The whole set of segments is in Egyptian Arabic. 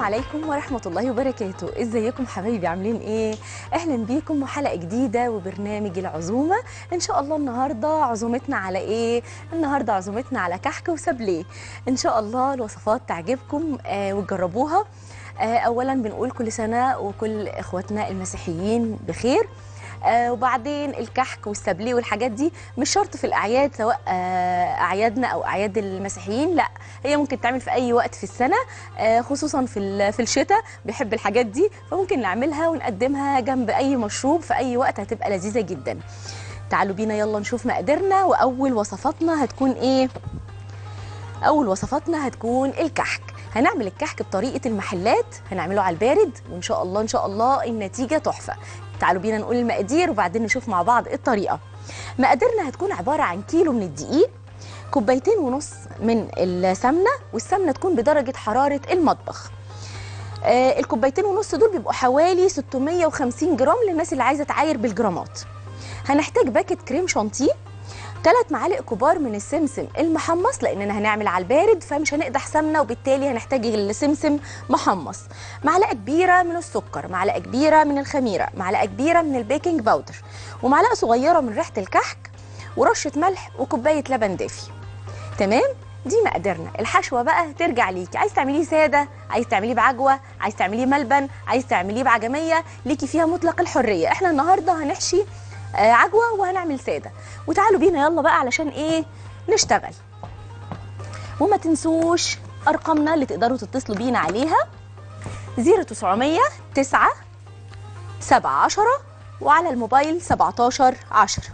عليكم ورحمة الله وبركاته ازيكم حبايبي عاملين ايه اهلا بيكم وحلقة جديدة وبرنامج العزومة ان شاء الله النهاردة عزومتنا على ايه النهاردة عزومتنا على كحك وسابليه ان شاء الله الوصفات تعجبكم آه وتجربوها آه اولا بنقول كل سنة وكل اخواتنا المسيحيين بخير آه وبعدين الكحك والسابليه والحاجات دي مش شرط في الاعياد سواء آه اعيادنا او اعياد المسيحيين لا هي ممكن تعمل في اي وقت في السنه آه خصوصا في ال- في الشتاء بيحب الحاجات دي فممكن نعملها ونقدمها جنب اي مشروب في اي وقت هتبقى لذيذه جدا تعالوا بينا يلا نشوف مقاديرنا واول وصفاتنا هتكون ايه اول وصفاتنا هتكون الكحك هنعمل الكحك بطريقه المحلات هنعمله على البارد وان شاء الله ان شاء الله النتيجه تحفه تعالوا بينا نقول المقادير وبعدين نشوف مع بعض الطريقه مقاديرنا هتكون عباره عن كيلو من الدقيق كوبايتين ونص من السمنه والسمنه تكون بدرجه حراره المطبخ آه الكوبايتين ونص دول بيبقوا حوالي 650 جرام للناس اللي عايزه تعاير بالجرامات هنحتاج باكت كريم شانتيه ثلاث معالق كبار من السمسم المحمص لاننا هنعمل على البارد فمش هنقدح سمنه وبالتالي هنحتاج السمسم محمص معلقه كبيره من السكر معلقه كبيره من الخميره معلقه كبيره من البيكنج باودر ومعلقه صغيره من ريحه الكحك ورشه ملح وكوبايه لبن دافي تمام دي مقاديرنا الحشوه بقى ترجع ليكي عايز تعمليه ساده عايز تعمليه بعجوه عايز تعمليه ملبن عايز تعمليه بعجميه ليكي فيها مطلق الحريه احنا النهارده هنحشي آه، عجوه وهنعمل ساده وتعالوا بينا يلا بقى علشان ايه نشتغل وما تنسوش ارقامنا اللي تقدروا تتصلوا بينا عليها 0900 9 7 10 وعلى الموبايل 17 10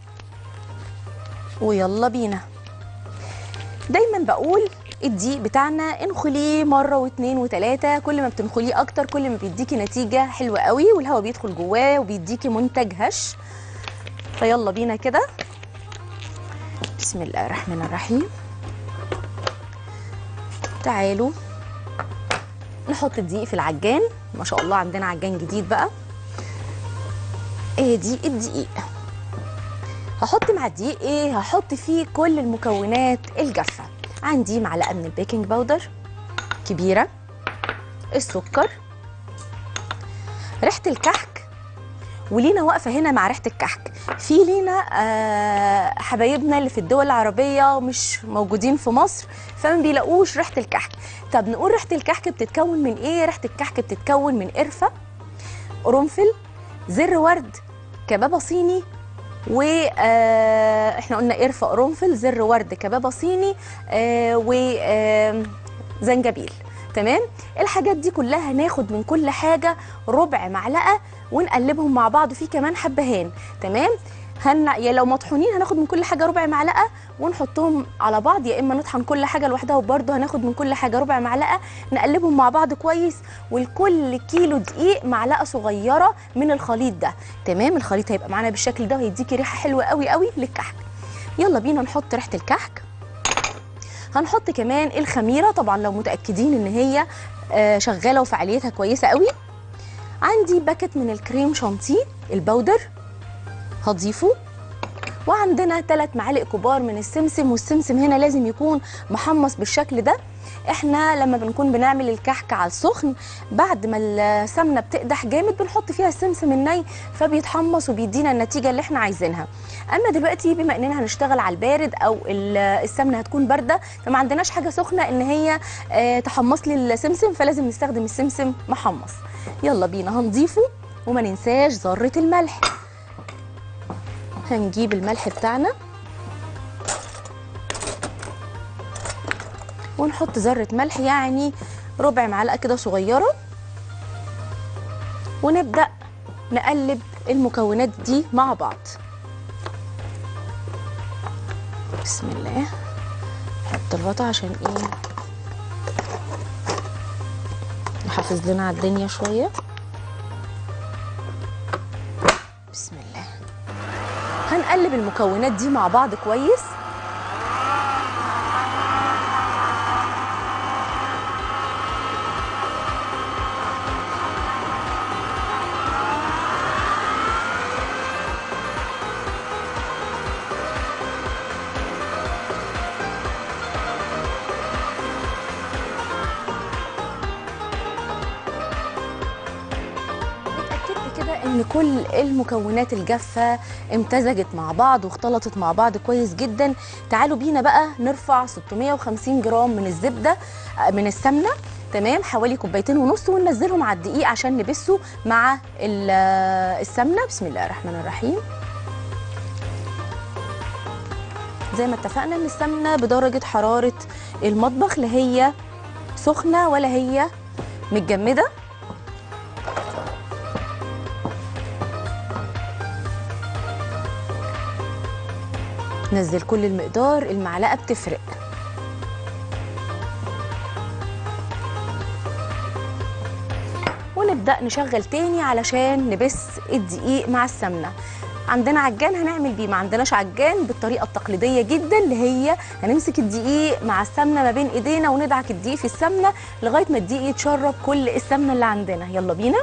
ويلا بينا دايما بقول الدقيق بتاعنا انخليه مره واثنين وثلاثه كل ما بتنخليه اكتر كل ما بيديكي نتيجه حلوه قوي والهواء بيدخل جواه وبيديكي منتج هش فيلا بينا كده بسم الله الرحمن الرحيم تعالوا نحط الدقيق في العجان ما شاء الله عندنا عجان جديد بقى ايه دي الدقيق هحط مع الدقيق ايه هحط فيه كل المكونات الجافه عندي معلقه من البيكنج باودر كبيره السكر ريحه الكحك ولينا واقفه هنا مع ريحه الكحك في لينا آه حبايبنا اللي في الدول العربيه مش موجودين في مصر فما بيلاقوش ريحه الكحك طب نقول ريحه الكحك بتتكون من ايه ريحه الكحك بتتكون من قرفه قرنفل زر ورد كبابه صيني و آه، احنا قلنا قرفه قرنفل زر ورد كبابه صيني آه، و آه، زنجبيل تمام الحاجات دي كلها هناخد من كل حاجه ربع معلقه ونقلبهم مع بعض في كمان حبهان تمام هن... يا لو مطحونين هناخد من كل حاجه ربع معلقه ونحطهم على بعض يا اما نطحن كل حاجه لوحدها وبرده هناخد من كل حاجه ربع معلقه نقلبهم مع بعض كويس ولكل كيلو دقيق معلقه صغيره من الخليط ده تمام الخليط هيبقى معانا بالشكل ده وهيديكي ريحه حلوه قوي قوي للكحك يلا بينا نحط ريحه الكحك هنحط كمان الخميره طبعا لو متاكدين ان هي آه، شغاله وفعاليتها كويسه قوي عندي باكت من الكريم شانتيه البودر هضيفه وعندنا ثلاث معالق كبار من السمسم والسمسم هنا لازم يكون محمص بالشكل ده احنا لما بنكون بنعمل الكحك على السخن بعد ما السمنه بتقدح جامد بنحط فيها السمسم الني فبيتحمص وبيدينا النتيجه اللي احنا عايزينها اما دلوقتي بما اننا هنشتغل على البارد او ال- السمنه هتكون بارده فما عندناش حاجه سخنه ان هي آه، تحمص لي السمسم فلازم نستخدم السمسم محمص يلا بينا هنضيفه وما ننساش ذره الملح هنجيب الملح بتاعنا ونحط ذرة ملح يعني ربع معلقة كده صغيرة ونبدأ نقلب المكونات دي مع بعض بسم الله نحط الغطا عشان ايه نحافظ لنا على الدنيا شوية بسم الله هنقلب المكونات دي مع بعض كويس كده ان كل المكونات الجافه امتزجت مع بعض واختلطت مع بعض كويس جدا تعالوا بينا بقى نرفع 650 جرام من الزبده آه، من السمنه تمام حوالي كوبايتين ونص وننزلهم على الدقيق عشان نبسوا مع ال- آه، السمنه بسم الله الرحمن الرحيم زي ما اتفقنا ان السمنه بدرجه حراره المطبخ لا هي سخنه ولا هي متجمده نزل كل المقدار المعلقه بتفرق ونبدا نشغل تاني علشان نبس الدقيق مع السمنه عندنا عجان هنعمل بيه ما عندناش عجان بالطريقه التقليديه جدا اللي هي هنمسك الدقيق مع السمنه ما بين ايدينا وندعك الدقيق في السمنه لغايه ما الدقيق يتشرب كل السمنه اللي عندنا يلا بينا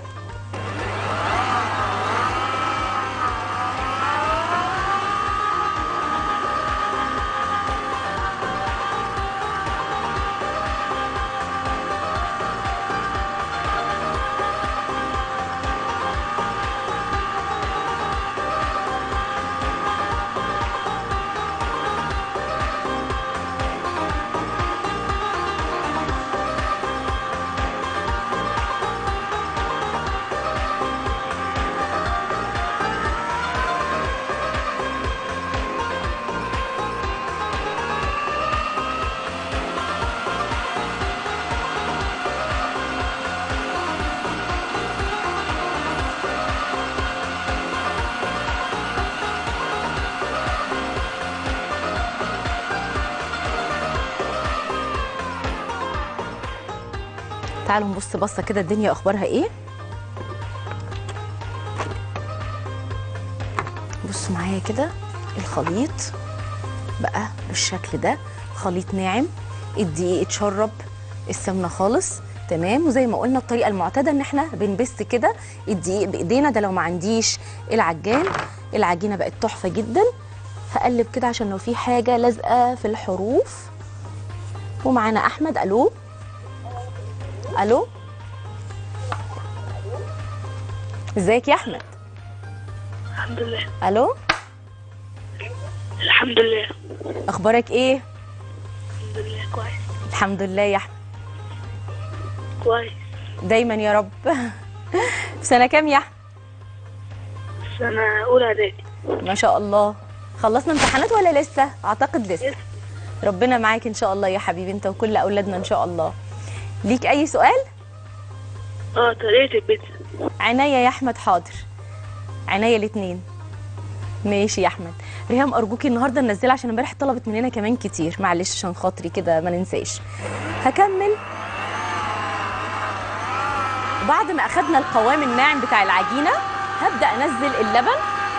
تعالوا نبص بصه كده الدنيا اخبارها ايه بصوا معايا كده الخليط بقى بالشكل ده خليط ناعم الدقيق اتشرب السمنه خالص تمام وزي ما قلنا الطريقه المعتاده ان احنا بنبس كده الدقيق بايدينا ده لو ما عنديش العجان العجينه بقت تحفه جدا هقلب كده عشان لو في حاجه لازقه في الحروف ومعانا احمد الو الو ازيك يا احمد الحمد لله الو الحمد لله اخبارك ايه الحمد لله كويس الحمد لله يا احمد كويس دايما يا رب في سنه كام يا احمد سنة أولى إعدادي ما شاء الله خلصنا امتحانات ولا لسه اعتقد لسه لسه. ربنا معاك ان شاء الله يا حبيبي انت وكل اولادنا ان شاء الله ليك اي سؤال اه طريقة البيتزا عناية يا احمد حاضر عناية الاثنين ماشي يا احمد ريهام ارجوكي النهارده ننزلها عشان امبارح طلبت مننا كمان كتير معلش عشان خاطري كده ما ننساش هكمل بعد ما اخدنا القوام الناعم بتاع العجينه هبدا انزل اللبن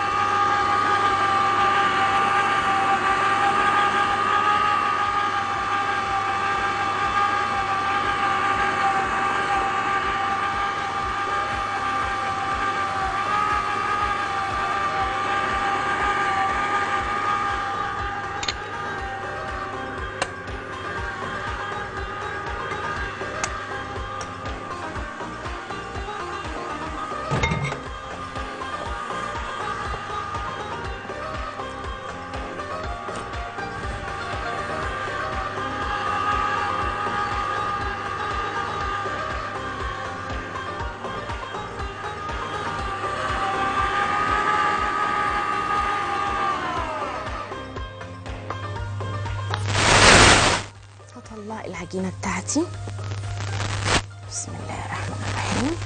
هطلع العجينه بتاعتي بسم الله الرحمن الرحيم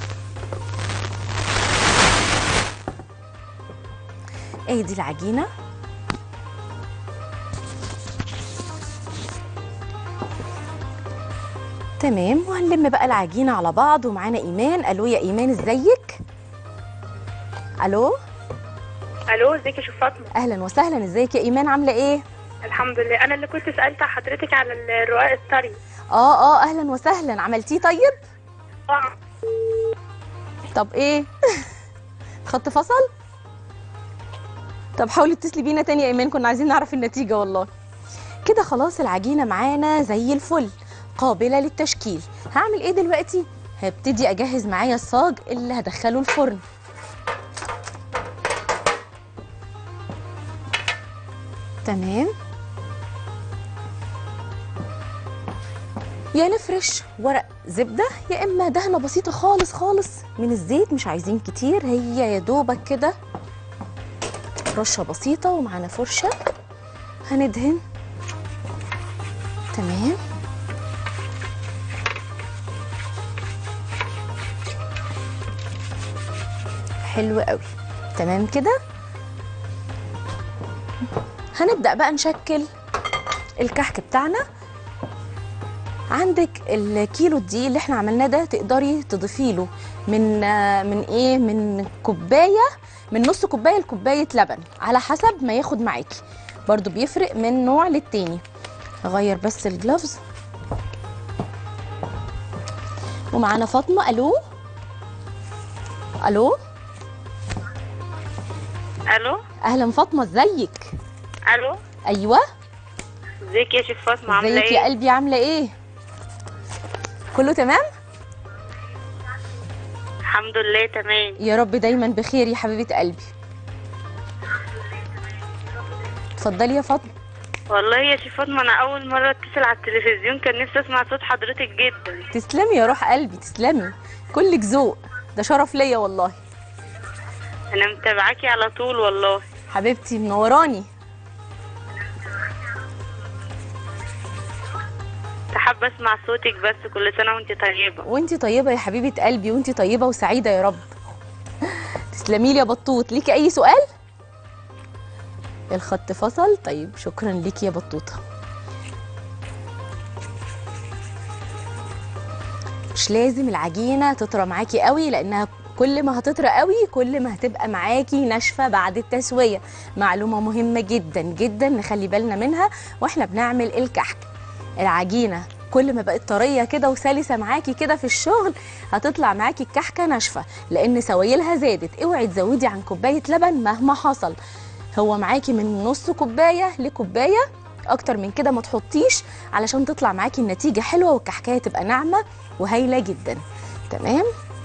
ايه دي العجينه تمام وهنلم بقى العجينه على بعض ومعانا ايمان الو يا ايمان ازيك الو الو ازيك يا شوف فاطمه اهلا وسهلا ازيك يا ايمان عامله ايه الحمد لله انا اللي كنت سالت حضرتك على الرقاق الطري اه اه اهلا وسهلا عملتيه طيب اه طب ايه خط فصل طب حاولي اتصلي بينا تاني يا ايمان كنا عايزين نعرف النتيجه والله كده خلاص العجينه معانا زي الفل قابله للتشكيل هعمل ايه دلوقتي هبتدي اجهز معايا الصاج اللي هدخله الفرن تمام يا نفرش ورق زبده يا اما دهنه بسيطه خالص خالص من الزيت مش عايزين كتير هي يا دوبك كده رشه بسيطه ومعانا فرشه هندهن تمام حلو قوي تمام كده هنبدأ بقى نشكل الكحك بتاعنا عندك الكيلو الدقيق اللي احنا عملناه ده تقدري تضيفي له من آه، من ايه من كوبايه من نص كوبايه لكوبايه لبن على حسب ما ياخد معاكي برضو بيفرق من نوع للتاني اغير بس الجلافز ومعانا فاطمه الو الو الو اهلا فاطمه ازيك الو ايوه ازيك يا شيف فاطمه عامله ازيك يا ايه قلبي عامله ايه كله تمام الحمد لله تمام يا رب دايما بخير يا حبيبه قلبي اتفضلي يا فاطمه والله يا شيف فاطمه انا اول مره اتصل على التلفزيون كان نفسي اسمع صوت حضرتك جدا تسلمي يا روح قلبي تسلمي كلك ذوق ده شرف ليا والله انا متابعاكي على طول والله حبيبتي منوراني كنت حابه اسمع صوتك بس كل سنه وانت طيبه وانتي طيبه يا حبيبه قلبي وانتي طيبه وسعيده يا رب تسلمي لي يا بطوط ليكي اي سؤال الخط فصل طيب شكرا ليكي يا بطوطه مش لازم العجينه تطرى معاكي قوي لانها كل ما هتطرى قوي كل ما هتبقى معاكي ناشفه بعد التسويه معلومه مهمه جدا جدا نخلي بالنا منها واحنا بنعمل الكحك العجينه كل ما بقت طريه كده وسلسه معاكي كده في الشغل هتطلع معاكي الكحكه ناشفه لان سوائلها زادت اوعي تزودي عن كوبايه لبن مهما حصل هو معاكي من نص كوبايه لكوبايه اكتر من كده ما تحطيش علشان تطلع معاكي النتيجه حلوه والكحكايه تبقى ناعمه وهايله جدا تمام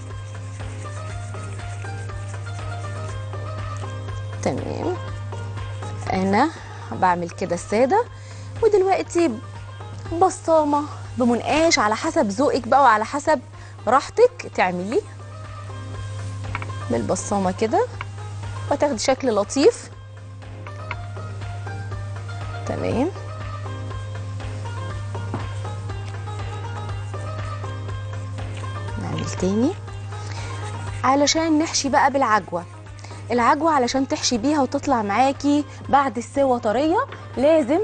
تمام انا بعمل كده الساده ودلوقتي بصامه بمنقاش على حسب ذوقك بقى وعلى حسب راحتك تعملي بالبصامه كده وتاخدي شكل لطيف تمام نعمل تاني علشان نحشي بقى بالعجوه العجوه علشان تحشي بيها وتطلع معاكي بعد السوا طريه لازم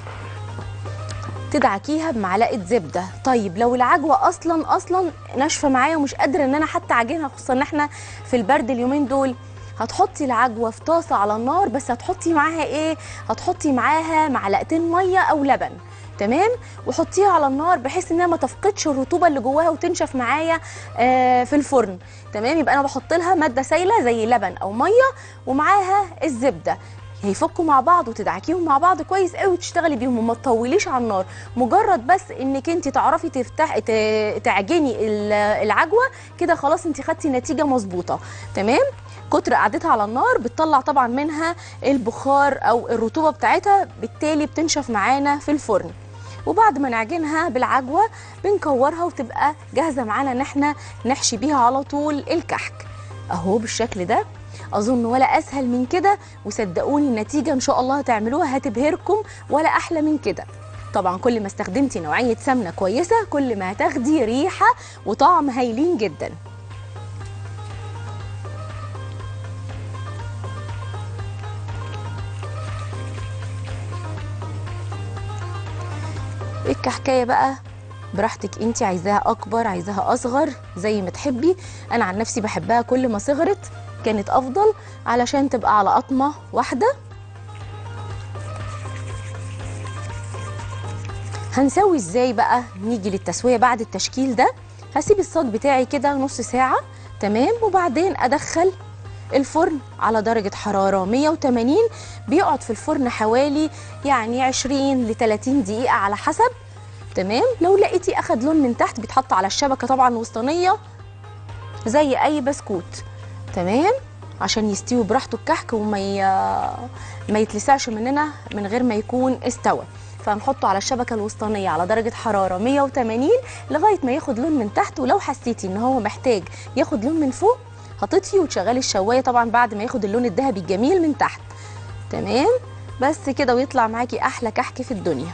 تدعكيها بمعلقه زبده طيب لو العجوه اصلا اصلا ناشفه معايا ومش قادره ان انا حتى اعجنها خصوصا ان احنا في البرد اليومين دول هتحطي العجوه في طاسه على النار بس هتحطي معاها ايه هتحطي معاها معلقتين ميه او لبن تمام وحطيها على النار بحيث انها ما تفقدش الرطوبه اللي جواها وتنشف معايا آه في الفرن تمام يبقى انا بحط لها ماده سايله زي لبن او ميه ومعاها الزبده هيفكوا مع بعض وتدعكيهم مع بعض كويس قوي وتشتغلي بيهم وما تطوليش على النار مجرد بس انك انت تعرفي تفتح ت- تعجني ال- العجوه كده خلاص انت خدتي نتيجه مظبوطه تمام كتر قعدتها على النار بتطلع طبعا منها البخار او الرطوبه بتاعتها بالتالي بتنشف معانا في الفرن وبعد ما نعجنها بالعجوه بنكورها وتبقى جاهزه معانا ان احنا نحشي بيها على طول الكحك اهو بالشكل ده اظن ولا اسهل من كده وصدقوني النتيجه ان شاء الله هتعملوها هتبهركم ولا احلى من كده طبعا كل ما استخدمتي نوعيه سمنه كويسه كل ما هتاخدي ريحه وطعم هايلين جدا الكحكايه بقى براحتك انت عايزاها اكبر عايزاها اصغر زي ما تحبي انا عن نفسي بحبها كل ما صغرت كانت افضل علشان تبقى على قطمه واحده هنسوي ازاي بقى نيجي للتسويه بعد التشكيل ده هسيب الصاج بتاعي كده نص ساعه تمام وبعدين ادخل الفرن على درجة حرارة 180 بيقعد في الفرن حوالي يعني 20 ل 30 دقيقة على حسب تمام لو لقيتي اخد لون من تحت بيتحط على الشبكة طبعا وسطانية زي اي بسكوت تمام عشان يستوي براحته الكحك وما ي... ما يتلسعش مننا من غير ما يكون استوى فهنحطه على الشبكه الوسطانيه على درجه حراره 180 لغايه ما ياخد لون من تحت ولو حسيتي ان هو محتاج ياخد لون من فوق هتطفي وتشغلي الشوايه طبعا بعد ما ياخد اللون الذهبي الجميل من تحت تمام بس كده ويطلع معاكي احلى كحك في الدنيا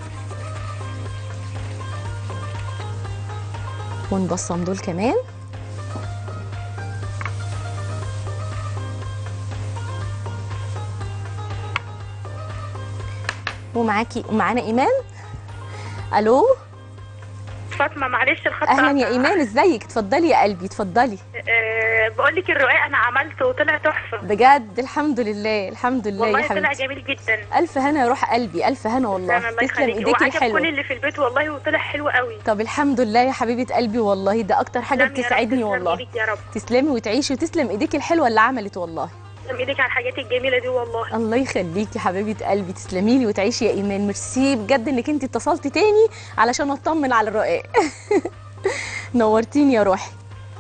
ونبصم دول كمان ومعاكي ومعانا ايمان الو فاطمه معلش الخط اهلا يا قطع. ايمان ازيك اتفضلي يا قلبي اتفضلي أه بقول لك الرقاق انا عملته وطلع تحفه بجد الحمد لله الحمد لله يا والله طلع حبيبتي جميل جدا الف هنا يا روح قلبي الف هنا تمام، والله الله تسلم يخليكي ايديكي وعجب كل الحلوه اللي في البيت والله وطلع حلو قوي طب الحمد لله يا حبيبه قلبي والله ده اكتر حاجه تسلمي يا رب، بتسعدني تسلم والله ايدك يا رب تسلمي وتعيشي وتسلم ايديك الحلوه اللي عملت والله تسلم ايدك على الحاجات الجميله دي والله الله يخليكي حبيبه قلبي تسلمي لي وتعيشي يا ايمان ميرسي بجد انك انت اتصلتي تاني علشان اطمن على الرقاق نورتيني يا روحي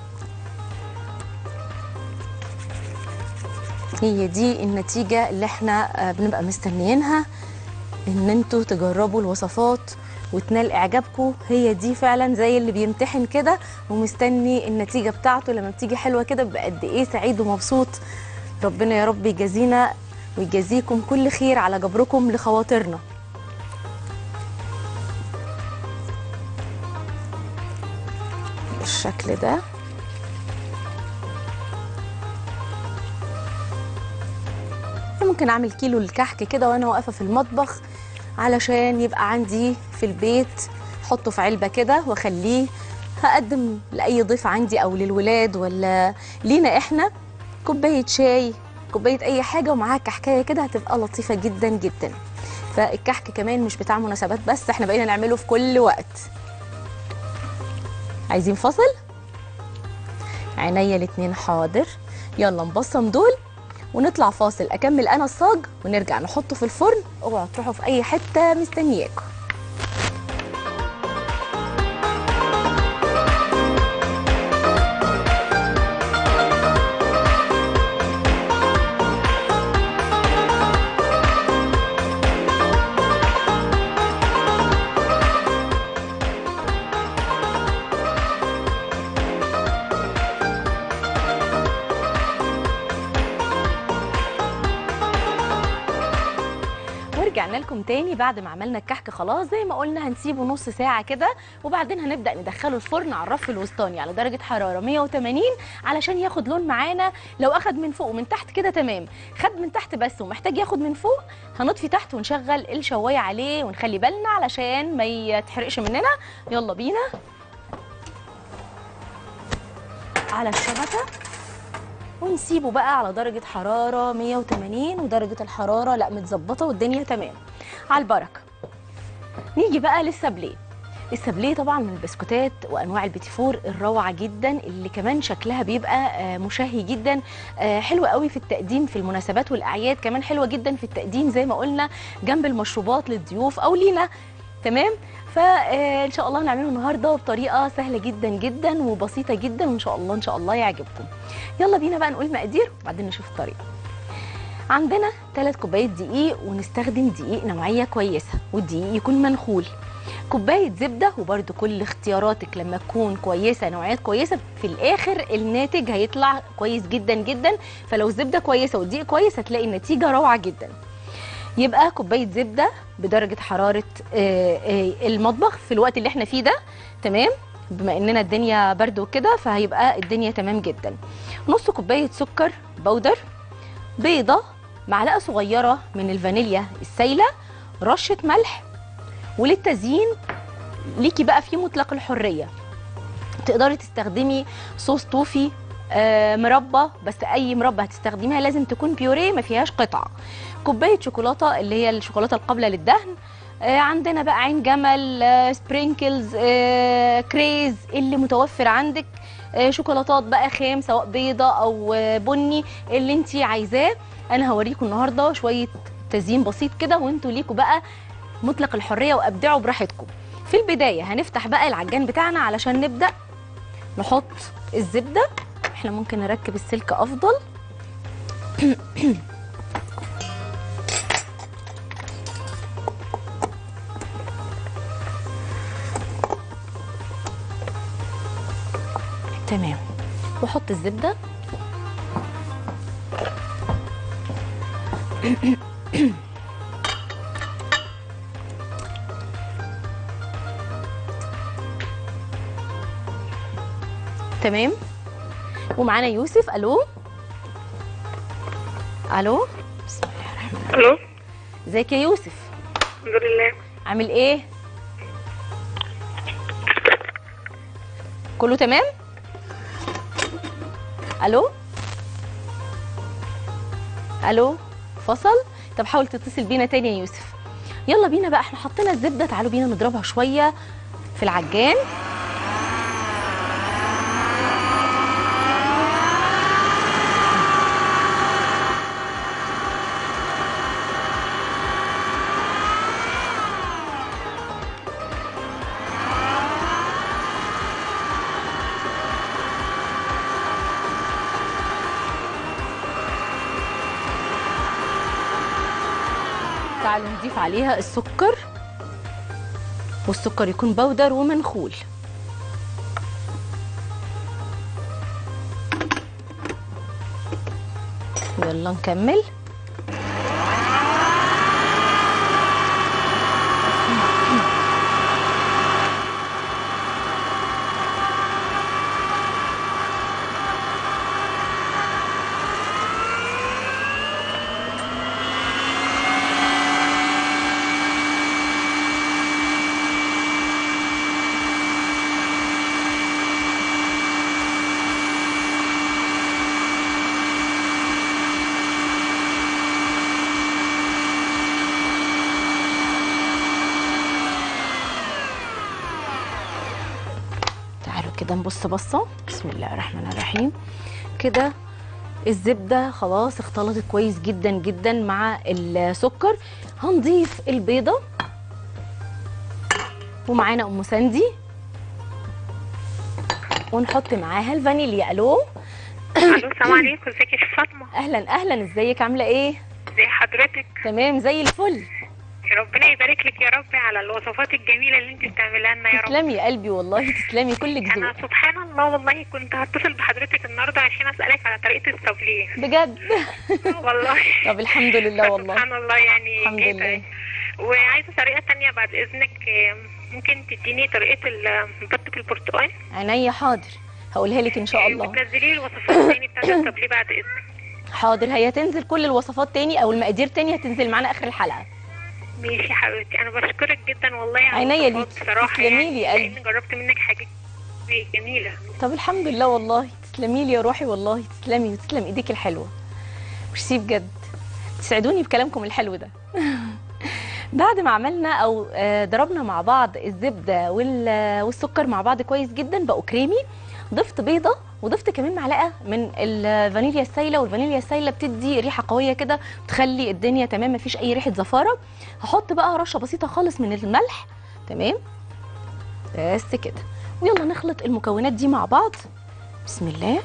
هي دي النتيجة اللي احنا آه، بنبقى مستنيينها ان انتوا تجربوا الوصفات وتنال اعجابكم هي دي فعلا زي اللي بيمتحن كده ومستني النتيجة بتاعته لما بتيجي حلوة كده بقى قد ايه سعيد ومبسوط ربنا يا رب يجازينا ويجازيكم كل خير على جبركم لخواطرنا بالشكل ده ممكن اعمل كيلو الكحك كده وانا واقفه في المطبخ علشان يبقى عندي في البيت احطه في علبه كده واخليه هقدم لاي ضيف عندي او للولاد ولا لينا احنا كوبايه شاي كوبايه اي حاجه ومعاها كحكايه كده هتبقى لطيفه جدا جدا فالكحك كمان مش بتاع مناسبات بس احنا بقينا نعمله في كل وقت عايزين فصل عينيا الاتنين حاضر يلا نبصم دول ونطلع فاصل اكمل انا الصاج ونرجع نحطه في الفرن اوعوا تروحوا في اي حته مستنياكم ورجعنا لكم تاني بعد ما عملنا الكحك خلاص زي ما قلنا هنسيبه نص ساعة كده وبعدين هنبدأ ندخله الفرن على الرف الوسطاني على درجة حرارة 180 علشان ياخد لون معانا لو أخد من فوق ومن تحت كده تمام خد من تحت بس ومحتاج ياخد من فوق هنطفي تحت ونشغل الشواية عليه ونخلي بالنا علشان ما يتحرقش مننا يلا بينا على الشبكة ونسيبه بقى على درجة حرارة 180 ودرجة الحرارة لا متظبطة والدنيا تمام على البركة نيجي بقى للسابليه السابليه طبعا من البسكوتات وانواع البيتي فور الروعه جدا اللي كمان شكلها بيبقى آه، مشهي جدا آه، حلوه قوي في التقديم في المناسبات والاعياد كمان حلوه جدا في التقديم زي ما قلنا جنب المشروبات للضيوف او لينا تمام فان شاء الله هنعمله النهارده بطريقه سهله جدا جدا وبسيطه جدا وان شاء الله ان شاء الله يعجبكم يلا بينا بقى نقول مقادير وبعدين نشوف الطريقه عندنا 3 كوبايات دقيق ونستخدم دقيق نوعيه كويسه والدقيق يكون منخول كوبايه زبده وبرده كل اختياراتك لما تكون كويسه نوعيات كويسه في الاخر الناتج هيطلع كويس جدا جدا فلو الزبده كويسه والدقيق كويس هتلاقي النتيجه روعه جدا يبقى كوبايه زبده بدرجه حراره آه، آه، المطبخ في الوقت اللي احنا فيه ده تمام بما اننا الدنيا برد وكده فهيبقى الدنيا تمام جدا نص كوبايه سكر بودر بيضه معلقه صغيره من الفانيليا السايله رشه ملح وللتزيين ليكي بقى في مطلق الحريه تقدري تستخدمي صوص توفي آه، مربى بس اي مربى هتستخدميها لازم تكون بيوريه ما فيهاش قطع كوبايه شوكولاته اللي هي الشوكولاته القابله للدهن آه، عندنا بقى عين جمل آه، سبرينكلز آه، كريز اللي متوفر عندك آه، شوكولاتات بقى خام سواء بيضه او آه، بني اللي انت عايزاه انا هوريكم النهارده شويه تزيين بسيط كده وانتوا ليكوا بقى مطلق الحريه وابدعوا براحتكم في البدايه هنفتح بقى العجان بتاعنا علشان نبدا نحط الزبده احنا ممكن نركب السلك افضل تمام واحط الزبده تمام ومعانا يوسف الو الو بسم الله الرحمن الرحيم الو ازيك يا يوسف الحمد لله عامل ايه كله تمام الو الو فصل طب حاول تتصل بينا تاني يا يوسف يلا بينا بقى احنا حطينا الزبده تعالوا بينا نضربها شويه في العجان تعالوا نضيف عليها السكر والسكر يكون بودر ومنخول يلا نكمل تعالوا كده نبص بصه بسم الله الرحمن الرحيم كده الزبده خلاص اختلطت كويس جدا جدا مع السكر هنضيف البيضه ومعانا ام ساندي ونحط معاها الفانيليا الو الو السلام عليكم ازيك يا شيخ فاطمه اهلا اهلا ازيك عامله ايه ازي حضرتك تمام زي الفل ربنا يبارك لك يا رب على الوصفات الجميله اللي انت بتعملها لنا يا رب تسلمي يا قلبي والله تسلمي كلك انا ذوق سبحان الله والله كنت هتصل بحضرتك النهارده عشان اسالك على طريقه التبليغ بجد والله طب الحمد لله والله سبحان الله يعني الحمد جيت- لله. وعايزه طريقه تانية بعد اذنك آه، ممكن تديني طريقه ال- بطه البرتقال عينيا حاضر هقولها لك ان شاء الله وتنزلي لي الوصفات التانية بتاعت التبليغ بعد اذنك حاضر هي تنزل كل الوصفات تاني او المقادير تاني هتنزل معانا اخر الحلقه ماشي يا حبيبتي انا بشكرك جدا والله على عينيا الوصفات ليكي. بصراحه تسلمي يعني لي يا قلبي. لان جربت منك حاجات جميله طب الحمد لله والله تسلمي لي يا روحي والله تسلمي وتسلم ايديك الحلوه ميرسي بجد تسعدوني بكلامكم الحلو ده بعد ما عملنا او آه، ضربنا مع بعض الزبده وال- والسكر مع بعض كويس جدا بقوا كريمي ضفت بيضه وضفت كمان معلقه من الفانيليا السايله والفانيليا السايله بتدي ريحه قويه كده بتخلي الدنيا تمام مفيش اي ريحه زفاره هحط بقى رشه بسيطه خالص من الملح تمام بس كده ويلا نخلط المكونات دي مع بعض بسم الله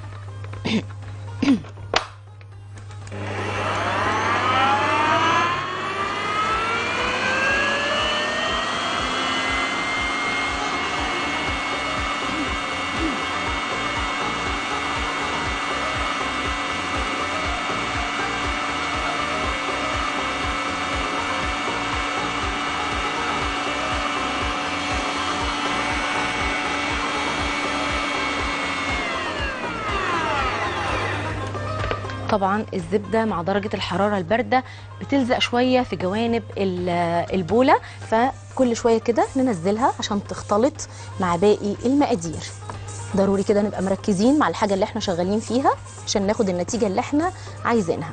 طبعا الزبده مع درجه الحراره البارده بتلزق شويه في جوانب ال- البوله فكل شويه كده ننزلها عشان تختلط مع باقي المقادير ضروري كده نبقى مركزين مع الحاجه اللي احنا شغالين فيها عشان ناخد النتيجه اللي احنا عايزينها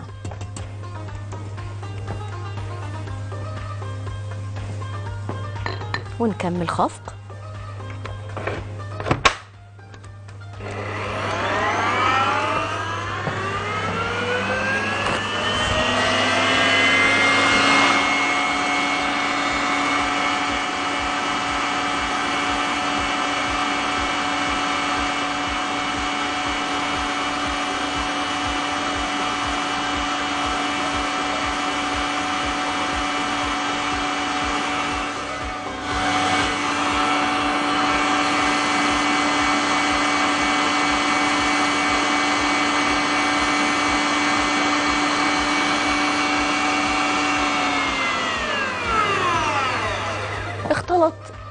ونكمل خفق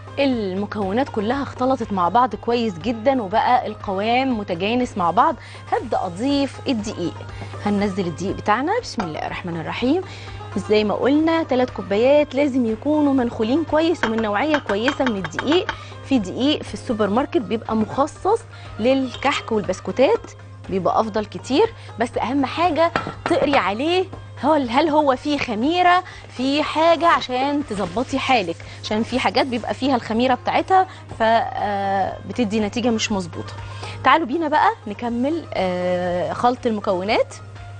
المكونات كلها اختلطت مع بعض كويس جدا وبقى القوام متجانس مع بعض هبدا اضيف الدقيق هننزل الدقيق بتاعنا بسم الله الرحمن الرحيم زي ما قلنا ثلاث كوبايات لازم يكونوا منخولين كويس ومن نوعيه كويسه من الدقيق في دقيق في السوبر ماركت بيبقى مخصص للكحك والبسكوتات بيبقى افضل كتير بس اهم حاجه تقري عليه هل هل هو فيه خميره في حاجه عشان تظبطي حالك عشان في حاجات بيبقى فيها الخميره بتاعتها فبتدي نتيجه مش مظبوطه تعالوا بينا بقى نكمل آه، خلط المكونات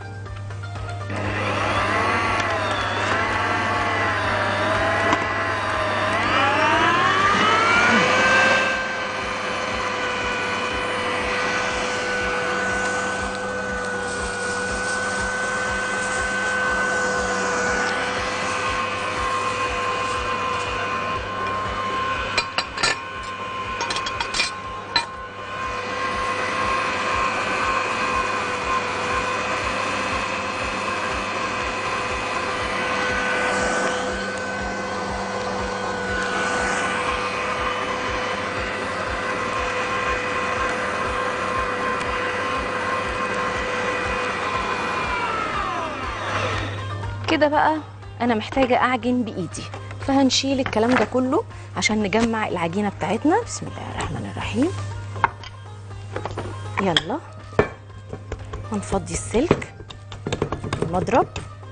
كده بقى انا محتاجه اعجن بايدي فهنشيل الكلام ده كله عشان نجمع العجينه بتاعتنا بسم الله الرحمن الرحيم يلا هنفضي السلك المضرب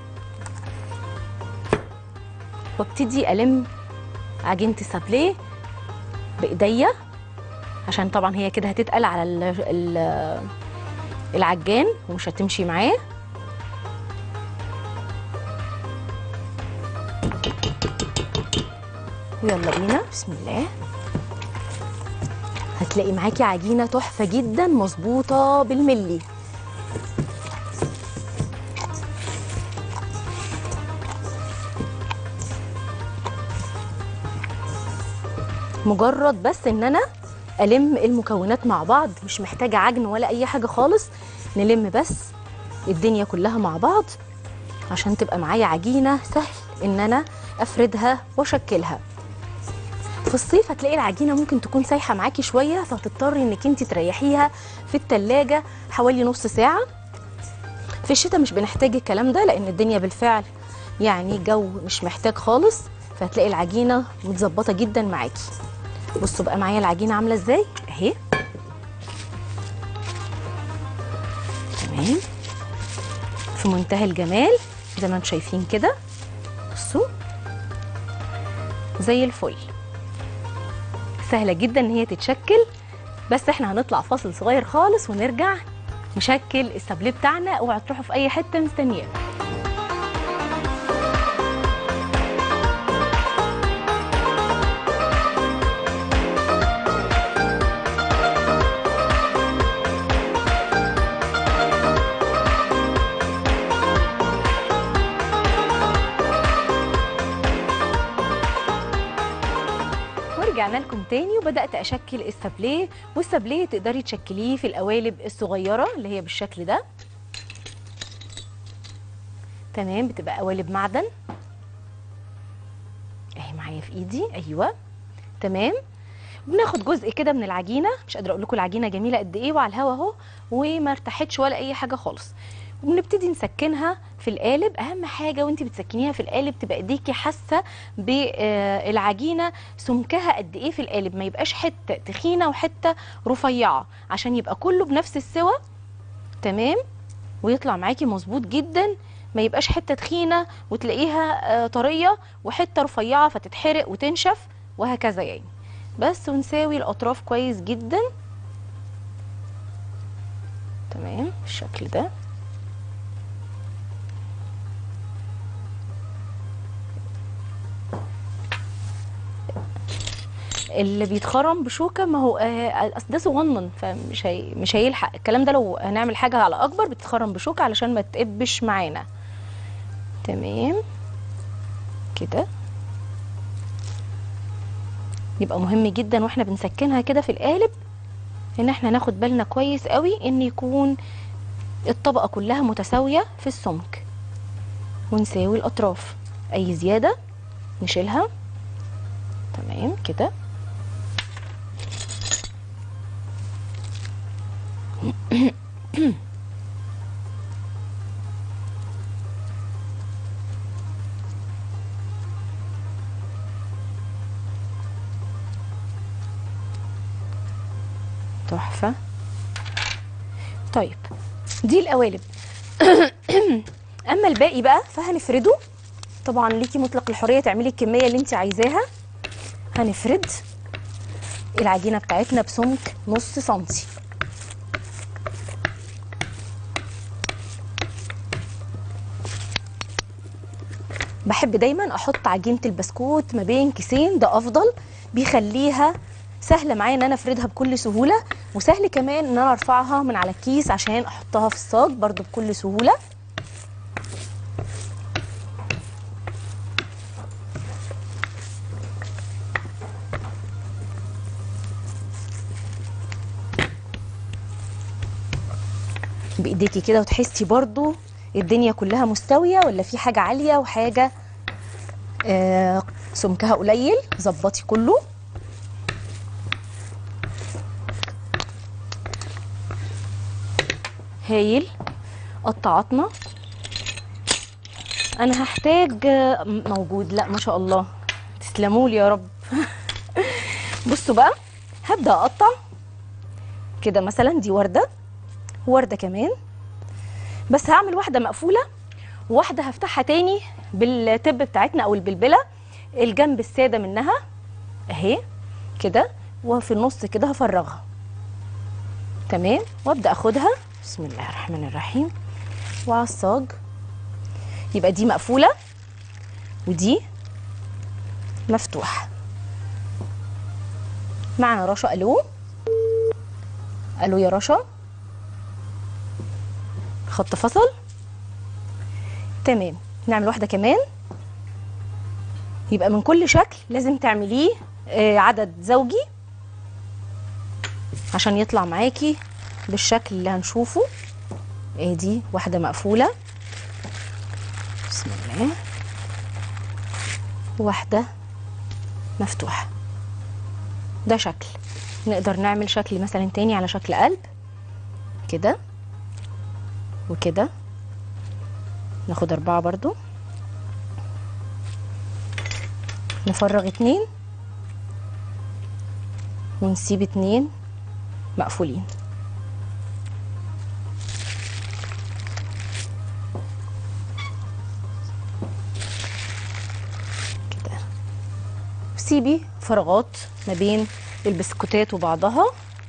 وابتدي الم عجينه السابليه بايديا عشان طبعا هي كده هتتقل على ال ال العجان ومش هتمشي معاه ويلا بينا بسم الله هتلاقي معاكي عجينه تحفه جدا مظبوطه بالملي مجرد بس ان انا الم المكونات مع بعض مش محتاجه عجن ولا اي حاجه خالص نلم بس الدنيا كلها مع بعض عشان تبقى معايا عجينه سهل ان انا افردها واشكلها في الصيف هتلاقي العجينه ممكن تكون سايحه معاكي شويه فهتضطري انك انت تريحيها في التلاجة حوالي نص ساعه في الشتاء مش بنحتاج الكلام ده لان الدنيا بالفعل يعني جو مش محتاج خالص فهتلاقي العجينه متظبطه جدا معاكي بصوا بقى معايا العجينه عامله ازاي اهي تمام في منتهى الجمال زي ما انتم شايفين كده بصوا زي الفل سهله جدا ان هي تتشكل بس احنا هنطلع فاصل صغير خالص ونرجع نشكل السابليه بتاعنا اوعوا تروحوا في اي حته مستنياه ورجعنا لكم تاني وبدات اشكل السابليه والسابليه تقدري تشكليه في القوالب الصغيره اللي هي بالشكل ده تمام بتبقى قوالب معدن اهي معايا في ايدي ايوه تمام بناخد جزء كده من العجينه مش قادره اقول لكم العجينه جميله قد ايه وعلى الهوا اهو وما ارتاحتش ولا اي حاجه خالص وبنبتدي نسكنها في القالب اهم حاجه وانت بتسكنيها في القالب تبقى ايديكي حاسه بالعجينه سمكها قد ايه في القالب ما يبقاش حته تخينه وحته رفيعه عشان يبقى كله بنفس السوى تمام ويطلع معاكي مظبوط جدا ما يبقاش حته تخينه وتلاقيها آه، طريه وحته رفيعه فتتحرق وتنشف وهكذا يعني بس ونساوي الاطراف كويس جدا تمام بالشكل ده اللي بيتخرم بشوكه ما هو آه، أصل ده صغنن فمش هي مش هيلحق الكلام ده لو هنعمل حاجه على اكبر بتتخرم بشوكه علشان ما تقبش معانا تمام كده يبقى مهم جدا واحنا بنسكنها كده في القالب ان احنا ناخد بالنا كويس قوي ان يكون الطبقه كلها متساويه في السمك ونساوي الاطراف اي زياده نشيلها تمام كده تحفة طيب دي القوالب اما الباقي بقى فهنفرده طبعا ليكي مطلق الحرية تعملي الكمية اللي انت عايزاها هنفرد العجينة بتاعتنا بسمك نص سنتي بحب دايما احط عجينة البسكوت ما بين كيسين ده افضل بيخليها سهله معايا ان انا افردها بكل سهوله وسهل كمان ان انا ارفعها من على الكيس عشان احطها في الصاج برضو بكل سهوله بايديكي كده وتحسي برضو الدنيا كلها مستويه ولا في حاجه عاليه وحاجه آه سمكها قليل ظبطي كله هايل قطعتنا انا هحتاج آه، موجود لا ما شاء الله تسلموا لي يا رب بصوا بقى هبدا اقطع كده مثلا دي ورده وورده كمان بس هعمل واحده مقفوله وواحده هفتحها تاني بالتب بتاعتنا او البلبله الجنب الساده منها اهي كده وفي النص كده هفرغها تمام وابدا اخدها بسم الله الرحمن الرحيم وعلى الصاج يبقى دي مقفوله ودي مفتوحه معنا رشا الو الو يا رشا خط فصل تمام نعمل واحده كمان يبقى من كل شكل لازم تعمليه آه، عدد زوجي عشان يطلع معاكي بالشكل اللي هنشوفه ادي واحده مقفوله بسم الله واحده مفتوحه ده شكل نقدر نعمل شكل مثلا تاني على شكل قلب كده وكده ناخد أربعة برضو نفرغ اتنين ونسيب اتنين مقفولين كده سيبي فراغات ما بين البسكوتات وبعضها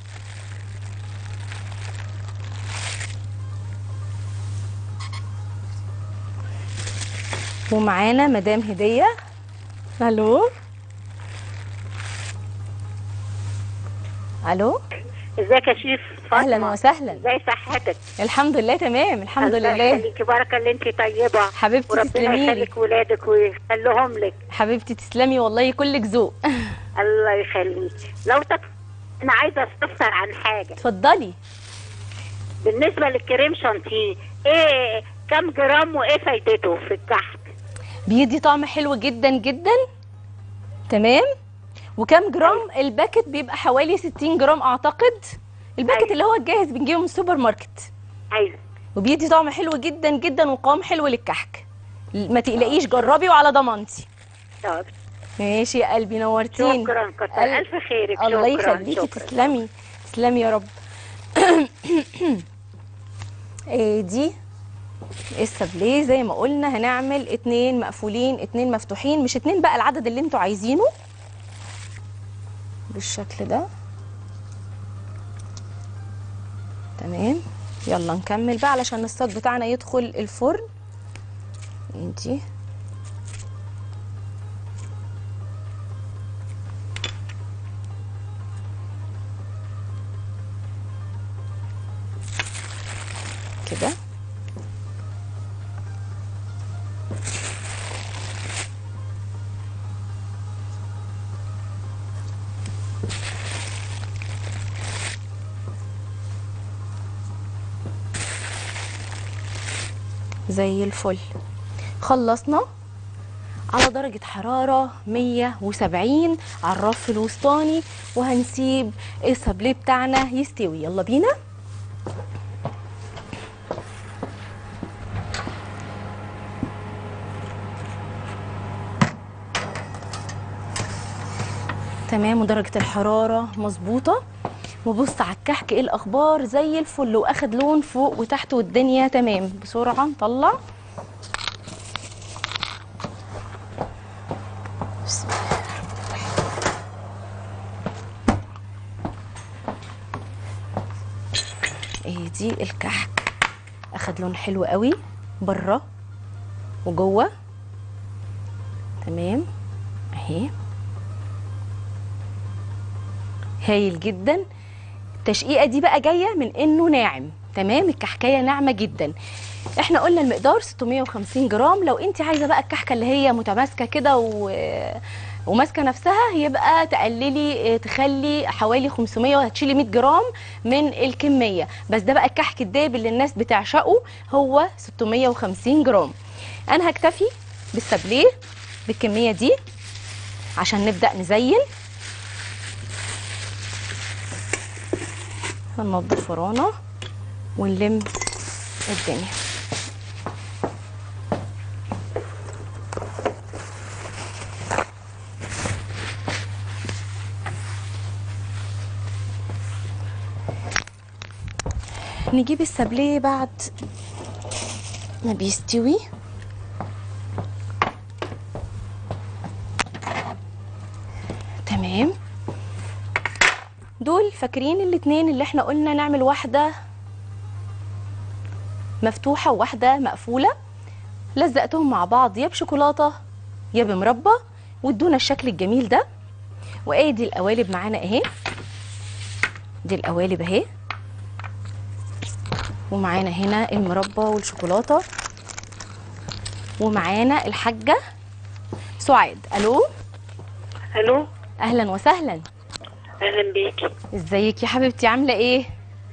ومعانا مدام هدية الو الو ازيك يا شيف فاطمة؟ اهلا وسهلا ازاي صحتك الحمد لله تمام الحمد الله لله يخليكي بارك اللي انت طيبه حبيبتي وربنا تسلمي لي يخليك ولادك ويخليهم لك حبيبتي تسلمي والله كلك ذوق الله يخليك لو تك... انا عايزه استفسر عن حاجه اتفضلي بالنسبه للكريم شانتيه ايه كم جرام وايه فايدته في الكحك بيدي طعم حلو جدا جدا تمام وكم جرام الباكت بيبقى حوالي 60 جرام اعتقد الباكت أيوة. اللي هو الجاهز بنجيبه من السوبر ماركت عايزه وبيدي طعم حلو جدا جدا وقوام حلو للكحك ما تقلقيش جربي وعلى ضمانتي طب ماشي يا قلبي نورتيني شكرا كتر قل- الف خيرك الله شكرا يخليكي شكرا تسلمي تسلمي يا رب إيه دي السابليه زي ما قلنا هنعمل اتنين مقفولين اتنين مفتوحين مش اتنين بقى العدد اللي انتوا عايزينه بالشكل ده تمام يلا نكمل بقى علشان الصاج بتاعنا يدخل الفرن انتي كده زي الفل خلصنا على درجة حرارة 170 على الرف الوسطاني وهنسيب السابليه بتاعنا يستوي يلا بينا تمام ودرجة الحرارة مظبوطة وبص على الكحك ايه الاخبار زي الفل واخد لون فوق وتحت والدنيا تمام بسرعة نطلع بسم الله الرحمن الرحيم. ايه دي الكحك اخد لون حلو قوي بره وجوه تمام اهي هايل جدا التشقيقه دي بقى جايه من انه ناعم تمام الكحكايه ناعمه جدا احنا قلنا المقدار 650 جرام لو انت عايزه بقى الكحكه اللي هي متماسكه كده و... وماسكه نفسها يبقى تقللي اه، تخلي حوالي 500 وهتشيلي 100 جرام من الكميه بس ده بقى الكحك الدايب اللي الناس بتعشقه هو 650 جرام انا هكتفي بالسابليه بالكميه دي عشان نبدا نزين هننضف ورانا ونلم الدنيا نجيب السابليه بعد ما بيستوي تمام دول فاكرين الاتنين اللي احنا قلنا نعمل واحدة مفتوحة وواحدة مقفولة لزقتهم مع بعض يا بشوكولاتة يا بمربى وادونا الشكل الجميل ده وادي القوالب معانا اهي دي القوالب اهي ومعانا هنا المربى والشوكولاتة ومعانا الحاجة سعاد الو الو اهلا وسهلا اهلا بيكي ازيك يا حبيبتي عامله ايه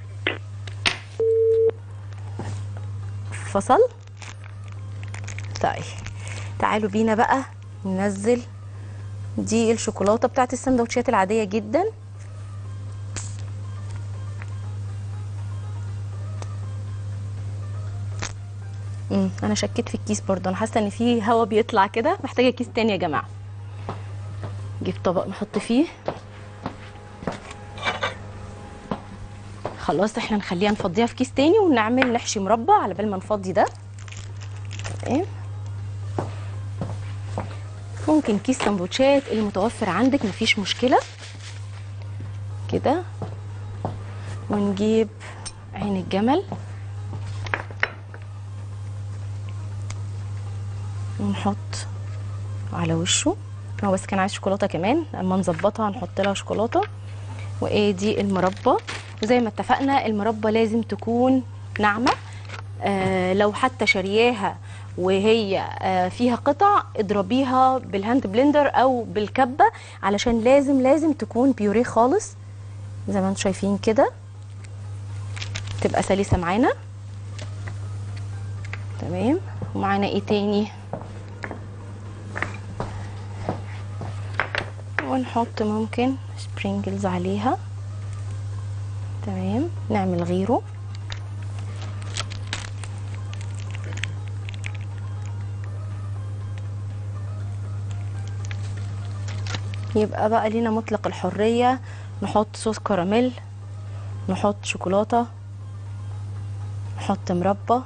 فصل طيب تعالوا بينا بقى ننزل دي الشوكولاته بتاعت السندوتشات العاديه جدا امم انا شكيت في الكيس برضه انا حاسه ان في هوا بيطلع كده محتاجه كيس تاني يا جماعه نجيب طبق نحط فيه خلاص احنا نخليها نفضيها في كيس تاني ونعمل نحشي مربى على بال ما نفضي ده تمام ممكن كيس سندوتشات المتوفر عندك مفيش مشكله كده ونجيب عين الجمل ونحط على وشه هو بس كان عايز شوكولاته كمان اما نظبطها نحط لها شوكولاته وادي المربى وزي ما اتفقنا المربى لازم تكون ناعمه آه لو حتى شرياها وهي آه فيها قطع اضربيها بالهاند بلندر او بالكبه علشان لازم لازم تكون بيوريه خالص زي ما انتم شايفين كده تبقى سلسه معانا تمام ومعانا ايه تاني ونحط ممكن سبرينجلز عليها تمام نعمل غيره يبقى بقى لينا مطلق الحرية نحط صوص كراميل نحط شوكولاتة نحط مربى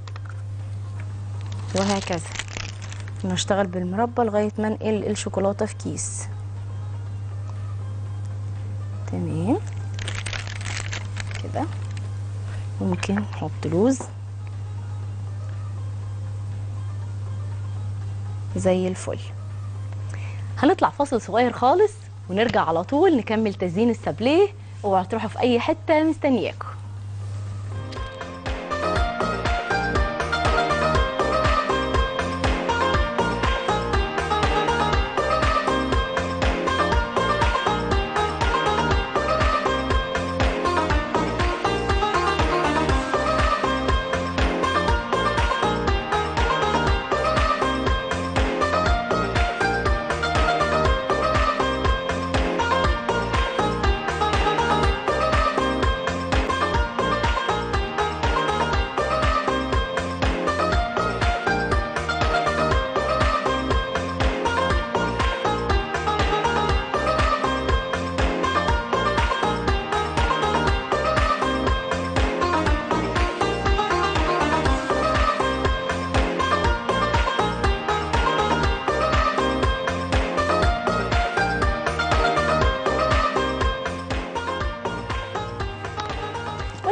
وهكذا نشتغل بالمربى لغاية ما ننقل الشوكولاتة في كيس تمام كده ممكن نحط لوز زي الفل هنطلع فاصل صغير خالص ونرجع على طول نكمل تزيين السابليه اوعوا تروحوا في اي حته مستنياكم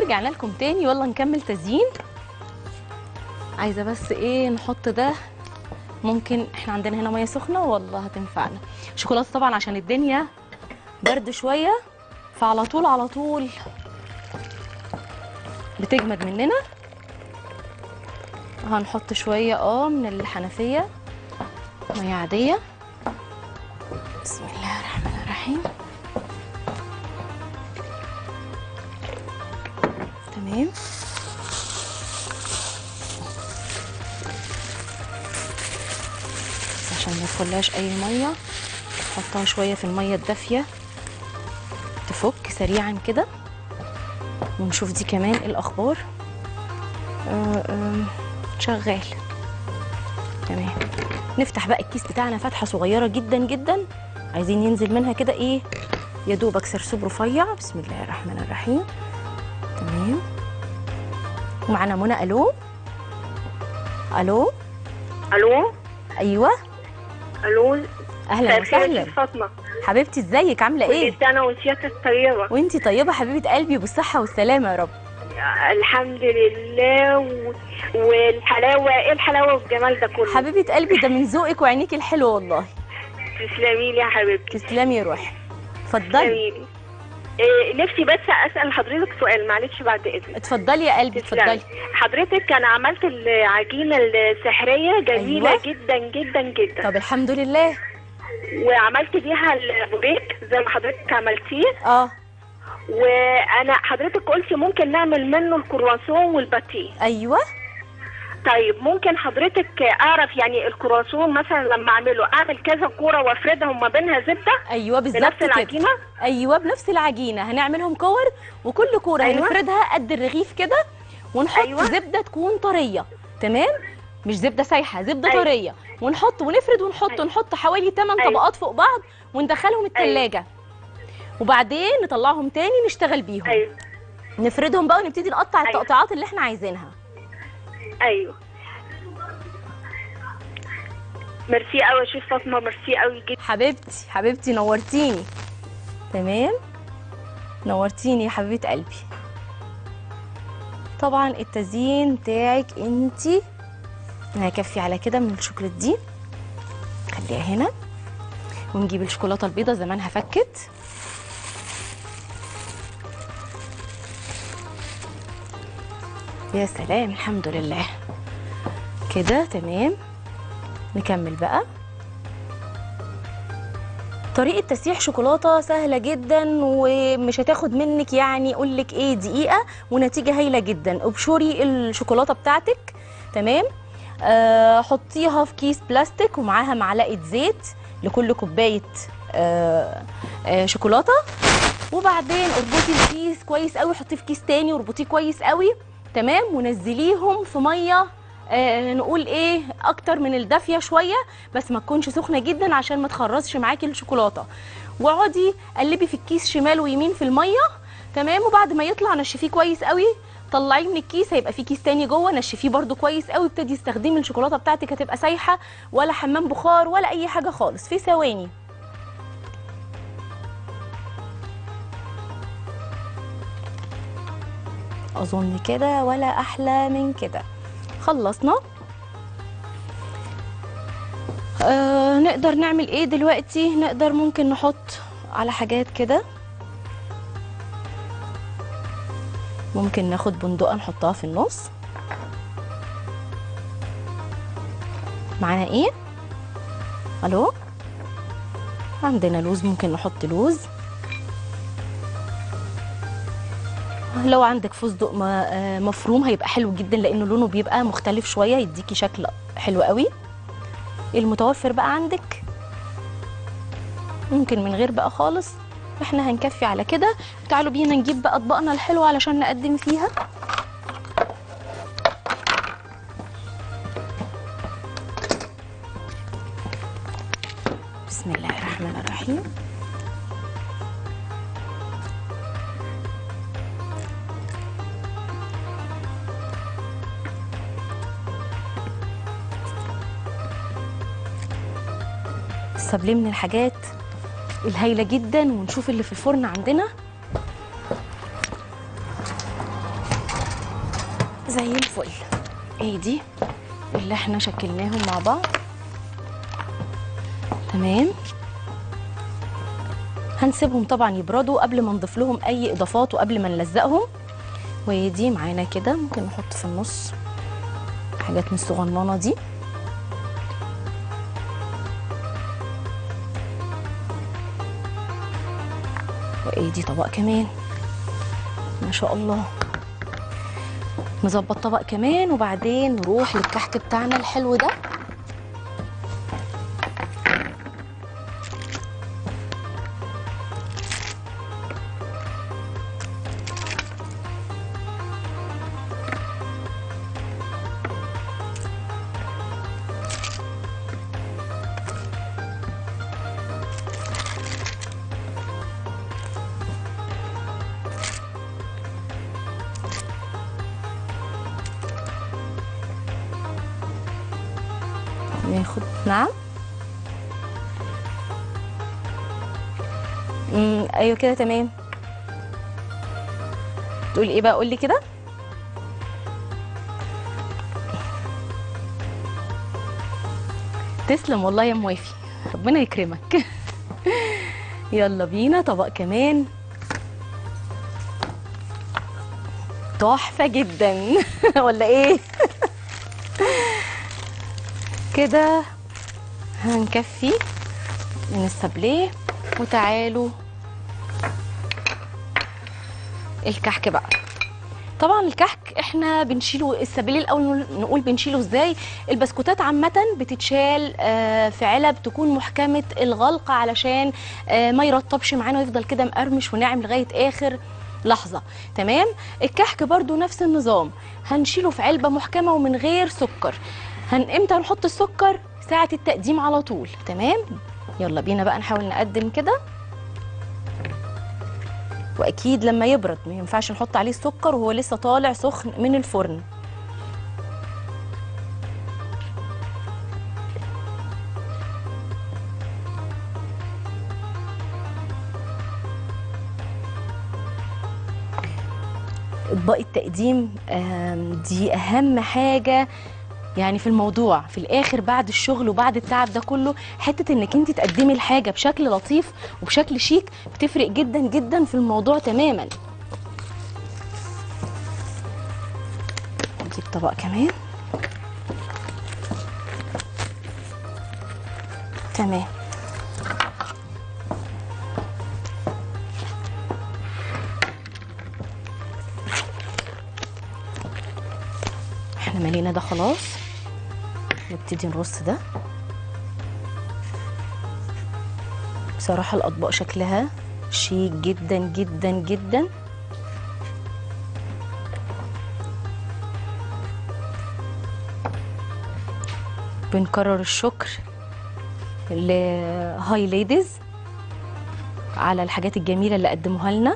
ورجعنا لكم تاني يلا نكمل تزيين عايزه بس ايه نحط ده ممكن احنا عندنا هنا ميه سخنه والله هتنفعنا شوكولاته طبعا عشان الدنيا برد شويه فعلى طول على طول بتجمد مننا هنحط شويه اه من الحنفيه ميه عاديه بسم الله الرحمن الرحيم تمام بس عشان ما يدخلهاش اي ميه نحطها شويه في الميه الدافيه تفك سريعا كده ونشوف دي كمان إيه الاخبار آه، آم، شغال تمام نفتح بقى الكيس بتاعنا فتحه صغيره جدا جدا عايزين ينزل منها كده ايه يا دوبك سرسوب رفيع بسم الله الرحمن الرحيم تمام ومعانا منى الو الو الو ايوه الو اهلا مساء الخير يا وسهلا ست فاطمه حبيبتي ازيك عامله كل ايه سنه وانتي طيبه وانتي طيبه حبيبه قلبي بالصحه والسلامه يا رب الحمد لله و... والحلاوه ايه الحلاوه والجمال ده كله حبيبه قلبي ده من ذوقك وعينيك الحلوه والله تسلمي لي يا حبيبتي تسلمي يا روحي اتفضلي تسلمي لي إيه نفسي بس اسال حضرتك سؤال معلش بعد اذنك اتفضلي يا قلبي تسلمي. اتفضلي حضرتك انا عملت العجينه السحريه جميله أيوة. جدا جدا جدا طب الحمد لله وعملت بيها البوريك زي ما حضرتك عملتيه اه وانا حضرتك قلتي ممكن نعمل منه الكرواسون والباتيه ايوه طيب ممكن حضرتك اعرف يعني الكرواسون مثلا لما اعمله اعمل كذا كوره وافردهم ما بينها زبده ايوه بالظبط بنفس كده العجينه ايوه بنفس العجينه هنعملهم كور وكل كوره أيوة. هنفردها قد الرغيف كده ونحط أيوة. زبده تكون طريه تمام مش زبده سايحه زبده أيوة. طريه ونحط ونفرد ونحط أيوة. ونحط حوالي 8 أيوة. طبقات فوق بعض وندخلهم التلاجة وبعدين نطلعهم تاني نشتغل بيهم ايوه نفردهم بقى ونبتدي نقطع أيوة. التقطيعات اللي احنا عايزينها ايوه ميرسي قوي يا شيخ فاطمه ميرسي قوي جدا حبيبتي حبيبتي نورتيني تمام نورتيني يا حبيبه قلبي طبعا التزيين بتاعك انتي انا هكفي على كده من الشوكولاته دي خليها هنا ونجيب الشوكولاته البيضه زمانها فكت يا سلام الحمد لله كده تمام نكمل بقى طريقة تسيح شوكولاتة سهلة جدا ومش هتاخد منك يعني اقول لك ايه دقيقة ونتيجة هايلة جدا ابشري الشوكولاتة بتاعتك تمام آه حطيها في كيس بلاستيك ومعاها معلقة زيت لكل كوباية آه آه شوكولاتة وبعدين اربطي الكيس كويس قوي حطيه في كيس تاني واربطيه كويس قوي تمام ونزليهم في ميه آه نقول ايه اكتر من الدافيه شويه بس ما تكونش سخنه جدا عشان ما تخرزش معاكي الشوكولاته واقعدي قلبي في الكيس شمال ويمين في الميه تمام وبعد ما يطلع نشفيه كويس قوي طلعيه من الكيس هيبقى في كيس تاني جوه نشفيه برده كويس قوي ابتدي استخدمي الشوكولاته بتاعتك هتبقى سايحه ولا حمام بخار ولا اي حاجه خالص في ثواني اظن كده ولا احلى من كده خلصنا آه نقدر نعمل ايه دلوقتي نقدر ممكن نحط على حاجات كده ممكن ناخد بندقه نحطها في النص معانا ايه الو عندنا لوز ممكن نحط لوز لو عندك فستق م- آه مفروم هيبقى حلو جدا لانه لونه بيبقى مختلف شويه يديكي شكل حلو قوي المتوفر بقى عندك ممكن من غير بقى خالص احنا هنكفي على كده تعالوا بينا نجيب بقى اطباقنا الحلوه علشان نقدم فيها بسم الله الرحمن الرحيم السابليه من الحاجات الهايله جدا ونشوف اللي في الفرن عندنا زي الفل ايه دي اللي احنا شكلناهم مع بعض تمام هنسيبهم طبعا يبردوا قبل ما نضيف لهم اي اضافات وقبل ما نلزقهم ودي معانا كده ممكن نحط في النص حاجات من الصغننه دي وايه دي طبق كمان ما شاء الله نظبط طبق كمان وبعدين نروح للكحك بتاعنا الحلو ده ناخد نعم امم ايوه كده تمام تقول ايه بقى قول لي كده تسلم والله يا موافي ربنا يكرمك يلا بينا طبق كمان تحفه جدا ولا ايه كده هنكفي من السابليه وتعالوا الكحك بقى طبعا الكحك احنا بنشيله السابليه الاول نقول بنشيله ازاي البسكوتات عامه بتتشال آه، في علب تكون محكمه الغلق علشان آه، ما يرطبش معانا ويفضل كده مقرمش وناعم لغايه اخر لحظه تمام الكحك برضو نفس النظام هنشيله في علبه محكمه ومن غير سكر هن امتى نحط السكر ساعه التقديم على طول تمام يلا بينا بقى نحاول نقدم كده واكيد لما يبرد ما ينفعش نحط عليه السكر وهو لسه طالع سخن من الفرن اطباق التقديم آم، دي اهم حاجه يعني في الموضوع في الاخر بعد الشغل وبعد التعب ده كله حته انك انت تقدمي الحاجه بشكل لطيف وبشكل شيك بتفرق جدا جدا في الموضوع تماما نجيب طبق كمان تمام احنا ملينا ده خلاص نبتدي نرص ده بصراحة الأطباق شكلها شيك جدا جدا جدا بنكرر الشكر لهاي ليديز على الحاجات الجميلة اللي قدموها لنا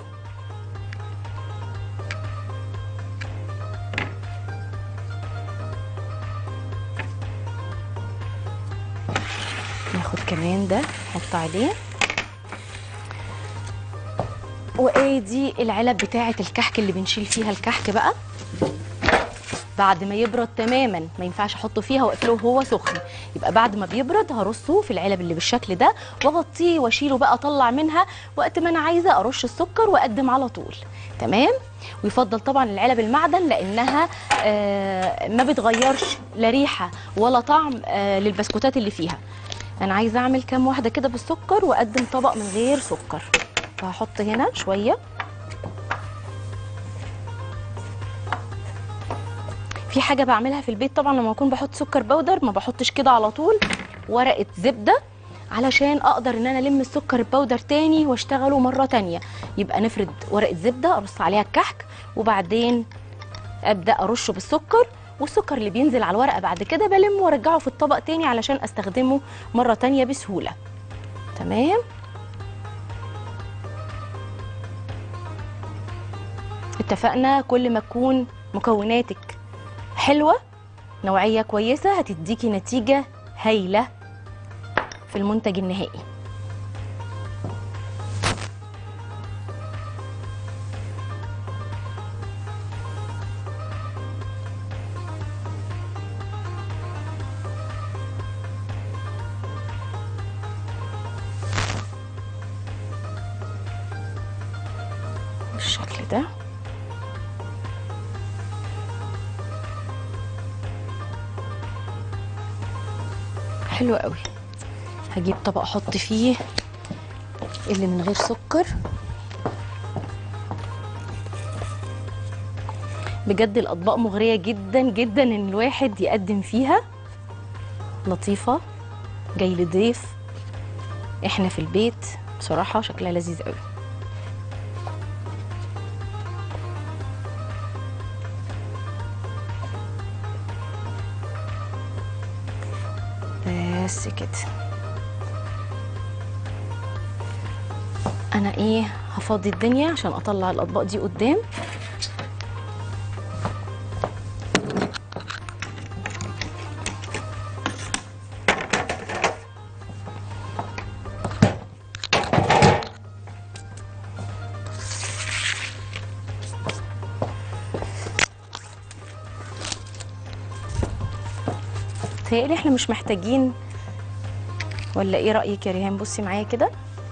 ناخد كمان ده نحط عليه وادي العلب بتاعه الكحك اللي بنشيل فيها الكحك بقى بعد ما يبرد تماما ما ينفعش احطه فيها واقفله وهو سخن يبقى بعد ما بيبرد هرصه في العلب اللي بالشكل ده واغطيه واشيله بقى اطلع منها وقت ما انا عايزه ارش السكر واقدم على طول تمام ويفضل طبعا العلب المعدن لانها آه ما بتغيرش لا ريحه ولا طعم آه للبسكوتات اللي فيها انا عايزه اعمل كام واحده كده بالسكر واقدم طبق من غير سكر فهحط هنا شويه في حاجه بعملها في البيت طبعا لما اكون بحط سكر بودر ما بحطش كده على طول ورقه زبده علشان اقدر ان انا الم السكر البودر تاني واشتغله مره تانية يبقى نفرد ورقه زبده ارص عليها الكحك وبعدين ابدا ارشه بالسكر والسكر اللي بينزل على الورقه بعد كده بلم وارجعه في الطبق تاني علشان استخدمه مره تانية بسهوله تمام اتفقنا كل ما تكون مكوناتك حلوه نوعيه كويسه هتديكي نتيجه هايله في المنتج النهائي حلو قوي هجيب طبق احط فيه اللي من غير سكر بجد الاطباق مغريه جدا جدا ان الواحد يقدم فيها لطيفه جاي لضيف احنا في البيت بصراحه شكلها لذيذ قوي بس كده انا ايه هفضي الدنيا عشان اطلع الاطباق دي قدام تهيألي احنا مش محتاجين ولا ايه رأيك يا ريهام بصي معايا كده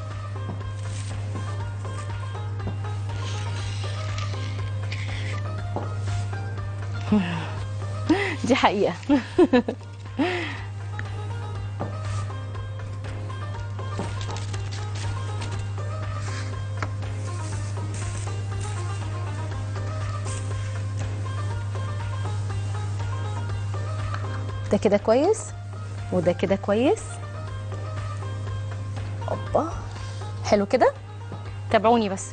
دي حقيقة ده كده كويس وده كده كويس اوبا حلو كده تابعوني بس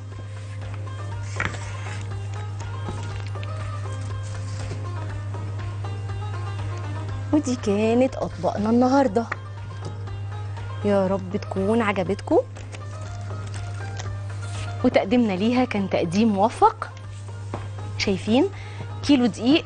ودي كانت اطباقنا النهارده يا رب تكون عجبتكم وتقديمنا ليها كان تقديم موفق شايفين كيلو دقيق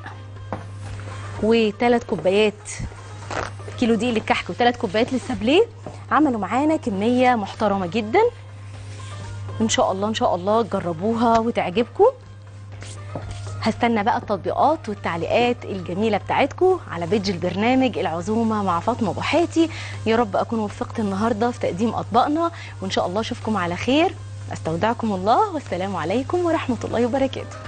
وثلاث كوبايات كيلو دقيق للكحك وثلاث كوبايات للسابليه عملوا معانا كميه محترمه جدا ان شاء الله ان شاء الله تجربوها وتعجبكم هستنى بقى التطبيقات والتعليقات الجميله بتاعتكم على بيج البرنامج العزومه مع فاطمه ابو حاتي يا رب اكون وفقت النهارده في تقديم اطباقنا وان شاء الله اشوفكم على خير استودعكم الله والسلام عليكم ورحمه الله وبركاته